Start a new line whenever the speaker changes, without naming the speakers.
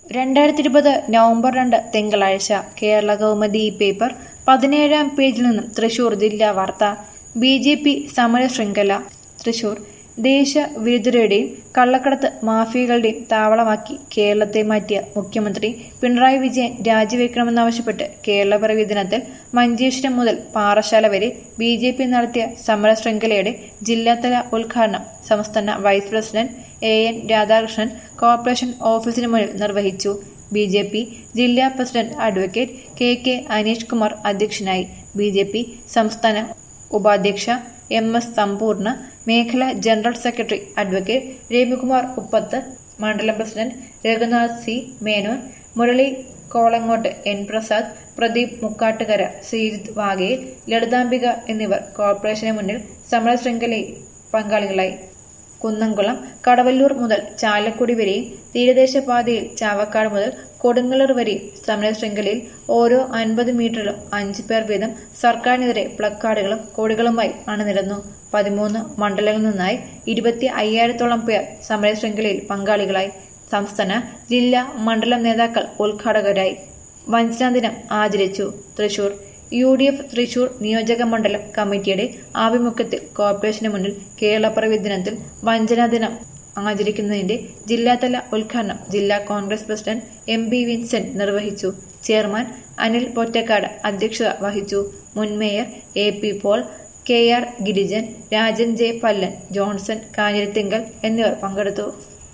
രണ്ടായിരത്തി ഇരുപത് നവംബർ രണ്ട് തിങ്കളാഴ്ച കേരള കൗമുദി പേപ്പർ പതിനേഴാം പേജിൽ നിന്നും തൃശൂർ ജില്ലാ വാർത്ത ബി ജെ പി സമര ശൃംഖല തൃശൂർ ദേശവിരുദ്ധരുടെയും കള്ളക്കടത്ത് മാഫിയകളുടെയും താവളമാക്കി കേരളത്തെ മാറ്റിയ മുഖ്യമന്ത്രി പിണറായി വിജയൻ രാജിവെക്കണമെന്നാവശ്യപ്പെട്ട് കേരളപ്പിറവി ദിനത്തിൽ മഞ്ചേശ്വരം മുതൽ പാറശാല വരെ ബി ജെ പി നടത്തിയ സമര ശൃംഖലയുടെ ജില്ലാതല ഉദ്ഘാടനം സംസ്ഥാന vice president A N Radhakrishnan corporation ഓഫീസിന് മുന്നിൽ നിർവഹിച്ചു ബി ജെ പി ജില്ലാ president advocate K K Aneesh Kumar അധ്യക്ഷനായി ബി ജെ പി സംസ്ഥാന ഉപാധ്യക്ഷ എം എസ് സമ്പൂർണ്ണ മേഖലാ general secretary advocate Ravikumar Uppath മണ്ഡലം president Raghunath C Menon Murali Kolangott N Prasad Pradeep Mukkattukara Sreejith Vagayil Lalithambika എന്നിവർ കോർപ്പറേഷന് മുന്നിൽ സമരശൃംഖലയിൽ പങ്കാളികളായി കുന്നംകുളം കടവല്ലൂർ മുതൽ ചാലക്കുടി വരെയും തീരദേശ പാതയിൽ ചാവക്കാട് മുതൽ കൊടുങ്ങല്ലൂർ വരെയും സമരശൃംഖലയിൽ ഓരോ അൻപത് മീറ്ററിലും അഞ്ച് പേർ വീതം സർക്കാരിനെതിരെ പ്ലക്കാർഡുകളും കൊടികളുമായി അണിനിരന്നു പതിമൂന്ന് മണ്ഡലങ്ങളിൽ നിന്നായി ഇരുപത്തി അയ്യായിരത്തോളം പേർ സമരശൃംഖലയിൽ പങ്കാളികളായി സംസ്ഥാന ജില്ലാ മണ്ഡലം നേതാക്കൾ ഉദ്ഘാടകരായി വഞ്ചനാ ദിനം ആചരിച്ചു Thrissur U D F Thrissur നിയോജക മണ്ഡലം കമ്മിറ്റിയുടെ ആഭിമുഖ്യത്തിൽ കോർപ്പറേഷന് മുന്നിൽ കേരളപ്പിറവി ദിനത്തിൽ വഞ്ചനാ ദിനം ആചരിക്കുന്നതിന്റെ ജില്ലാതല ഉദ്ഘാടനം ജില്ലാ Congress president M B Vincent നിർവഹിച്ചു ചെയർമാൻ അനിൽ പൊറ്റക്കാട് അധ്യക്ഷത വഹിച്ചു മുൻ mayor A P Paul K R Girijan Rajan J Pallan Johnson Kanjirathingal എന്നിവർ പങ്കെടുത്തു